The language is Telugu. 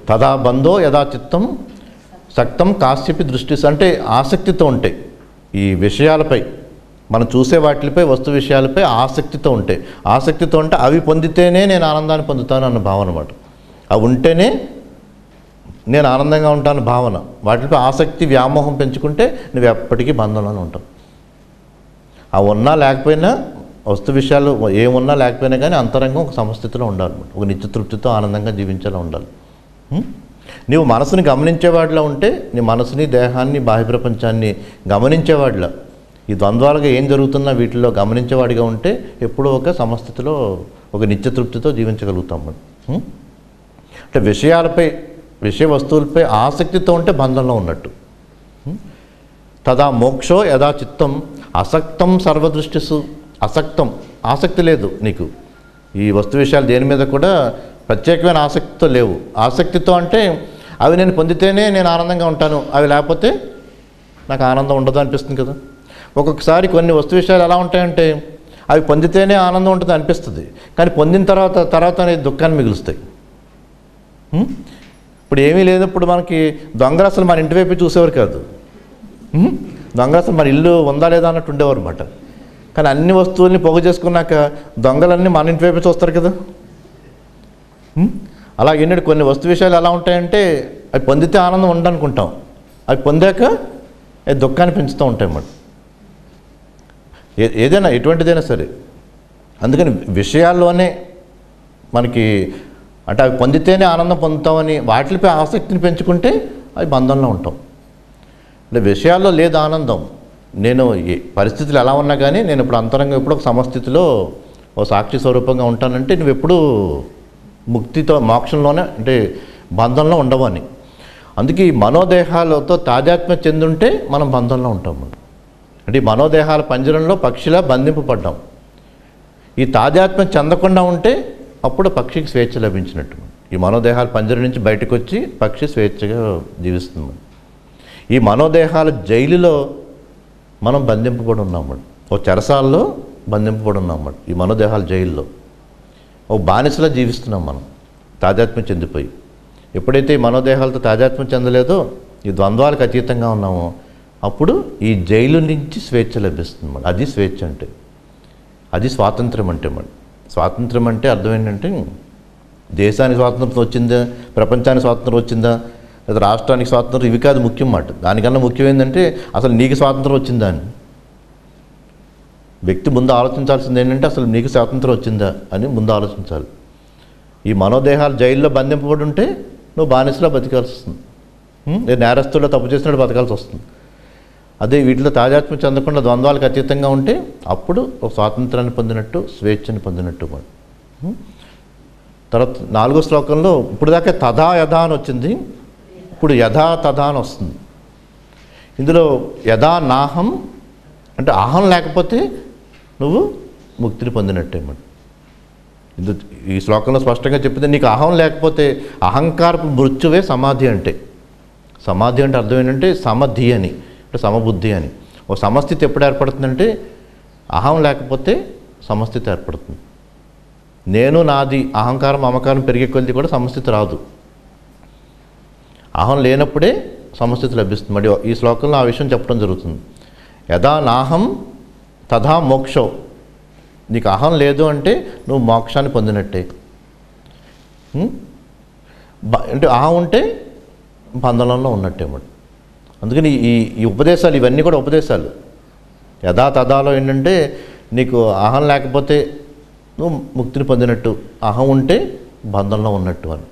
తదా బంధో యథా చిత్తం సక్తం కాశ్యపి దృష్టి అంటే ఆసక్తితో ఉంటాయి ఈ విషయాలపై మనం చూసే వాటిపై వస్తు విషయాలపై ఆసక్తితో ఉంటాయి ఆసక్తితో ఉంటే అవి పొందితేనే నేను ఆనందాన్ని పొందుతాను అన్న భావన అనమాట అవి ఉంటేనే నేను ఆనందంగా ఉంటాను భావన వాటిపై ఆసక్తి వ్యామోహం పెంచుకుంటే నువ్వు ఎప్పటికీ బంధంలోనే ఉంటావు అవి ఉన్నా లేకపోయినా వస్తు విషయాలు ఏమున్నా లేకపోయినా కానీ అంతరంగం ఒక సమస్థితిలో ఉండాలి ఒక నిత్యతృప్తితో ఆనందంగా జీవించేలా ఉండాలి ఉం? నీవు మనసుని గమనించేవాడిలో ఉంటే నీ మనసుని దేహాన్ని బాహ్య ప్రపంచాన్ని గమనించేవాడిలో ఈ ద్వంద్వాలుగా ఏం జరుగుతున్నా వీటిలో గమనించేవాడిగా ఉంటే ఎప్పుడో ఒక సమస్థితిలో ఒక నిత్యతృప్తితో జీవించగలుగుతాం మనం ఉం? అంటే విషయాలపై విషయ వస్తువులపై ఆసక్తితో ఉంటే బంధంలో ఉన్నట్టు ఉం? తదా మోక్షో యథా చిత్తం అసక్తం సర్వదృష్టిసు అసక్తం ఆసక్తి లేదు నీకు ఈ వస్తు విషయాలు దేని మీద కూడా ప్రత్యేకమైన ఆసక్తితో లేవు ఆసక్తితో అంటే అవి నేను పొందితేనే నేను ఆనందంగా ఉంటాను అవి లేకపోతే నాకు ఆనందం ఉండదు అనిపిస్తుంది కదా ఒక్కొక్కసారి కొన్ని వస్తు విషయాలు ఎలా ఉంటాయంటే అవి పొందితేనే ఆనందం ఉంటుంది అనిపిస్తుంది కానీ పొందిన తర్వాత తర్వాత అనేది దుఃఖాన్ని మిగులుస్తాయి ఉం? ఇప్పుడు ఏమీ లేనప్పుడు మనకి దొంగలు అసలు మన ఇంటి వైపు చూసేవారు కాదు ఉం? దొంగలు అసలు మన ఇల్లు ఉందా లేదా అన్నట్టు ఉండేవారు అనమాట కానీ అన్ని వస్తువుల్ని పోగు చేసుకున్నాక దొంగలన్నీ మన ఇంటి వైపు చూస్తారు కదా ఉం? అలాగే ఎన్నడు కొన్ని వస్తు విషయాలు ఎలా ఉంటాయంటే అవి పొందితే ఆనందం ఉండనుకుంటాం అవి పొందాక అవి దుఃఖాన్ని పెంచుతూ ఉంటాయి అన్నమాట ఏ ఏదైనా ఎటువంటిదైనా సరే అందుకని విషయాల్లోనే మనకి అంటే అవి పొందితేనే ఆనందం పొందుతామని వాటిపై ఆసక్తిని పెంచుకుంటే అవి బంధంలో ఉంటాం అంటే విషయాల్లో లేదు ఆనందం నేను ఏ పరిస్థితులు ఎలా ఉన్నా కానీ నేను ఇప్పుడు అంతరంగం ఎప్పుడు ఒక సమస్థితిలో ఓ సాక్షి స్వరూపంగా ఉంటానంటే నువ్వు ఎప్పుడు ముక్తితో మోక్షంలోనే అంటే బంధంలో ఉండవు అని అందుకే ఈ మనోదేహాలతో తాజాత్మ్యం చెందుంటే మనం బంధంలో ఉంటాం మనం అంటే ఈ మనోదేహాల పంజరంలో పక్షిలా బంధింపబడ్డాం ఈ తాజాత్మ్యం చెందకుండా ఉంటే అప్పుడు పక్షికి స్వేచ్ఛ లభించినట్టు ఈ మనోదేహాల పంజరం నుంచి బయటకు వచ్చి పక్షి స్వేచ్ఛగా జీవిస్తుంది ఈ మనోదేహాల జైలులో మనం బంధింపబడి ఉన్నాం మనం ఓ చెరసాల్లో బంధింపబడి ఉన్నాం మనం ఈ మనోదేహాల జైల్లో ఓ బానిసలా జీవిస్తున్నాం మనం తాజాత్మ్యం చెందిపోయి ఎప్పుడైతే ఈ మనోదేహాలతో తాజాత్మ్యం చెందలేదో ఈ ద్వంద్వాలకు అతీతంగా ఉన్నామో అప్పుడు ఈ జైలు నుంచి స్వేచ్ఛ లభిస్తుంది మన అది స్వేచ్ఛ అంటే అది స్వాతంత్రం అంటే మన స్వాతంత్రం అంటే అర్థం ఏంటంటే దేశానికి స్వాతంత్రం వచ్చిందా ప్రపంచానికి స్వాతంత్రం వచ్చిందా లేదా రాష్ట్రానికి స్వాతంత్రం ఇవి కాదు ముఖ్యం మాట దానికన్నా ముఖ్యం ఏంటంటే అసలు నీకు స్వాతంత్రం వచ్చిందా అని వ్యక్తి ముందు ఆలోచించాల్సింది ఏంటంటే అసలు నీకు స్వాతంత్రం వచ్చిందా అని ముందు ఆలోచించాలి ఈ మనోదేహాలు జైల్లో బంధింపబడి ఉంటే నువ్వు బానిసలో బతికాల్సి వస్తుంది ఉం? నేను నేరస్తుల్లో తప్పు చేసినట్టు బతకాల్సి వస్తుంది అదే వీటిలో తాజాత్మ్యం చెందకుండా ద్వంద్వాలకు అతీతంగా ఉంటే అప్పుడు ఒక స్వాతంత్రాన్ని పొందినట్టు స్వేచ్ఛని పొందినట్టు కూడా ఉం? తర్వాత నాలుగో శ్లోకంలో ఇప్పుడు దాకా తథా యథా అని వచ్చింది ఇప్పుడు యథా తథా అని వస్తుంది ఇందులో యథా నాహం అంటే అహం లేకపోతే నువ్వు ముక్తిని పొందినట్టే మరి ఇది ఈ శ్లోకంలో స్పష్టంగా చెప్పింది నీకు అహం లేకపోతే అహంకారపు మృత్యువే సమాధి అంటే సమాధి అంటే అర్థం ఏంటంటే సమధి అని అంటే సమబుద్ధి అని ఓ సమస్థితి ఎప్పుడు ఏర్పడుతుందంటే అహం లేకపోతే సమస్థితి ఏర్పడుతుంది నేను నాది అహంకారం మమకారం పెరిగే కొద్ది కూడా సమస్థితి రాదు అహం లేనప్పుడే సమస్థితి లభిస్తుంది మరి ఈ శ్లోకంలో ఆ విషయం చెప్పడం జరుగుతుంది యథా నాహం తథా మోక్షో నీకు అహం లేదు అంటే నువ్వు మోక్షాన్ని పొందినట్టే ఉం? బ- అంటే అహం ఉంటే బంధనంలో ఉన్నట్టే మరి అందుకని ఈ ఈ ఉపదేశాలు ఇవన్నీ కూడా ఉపదేశాలు యథా తథాలో ఏంటంటే నీకు అహం లేకపోతే నువ్వు ముక్తిని పొందినట్టు అహం ఉంటే బంధంలో ఉన్నట్టు అని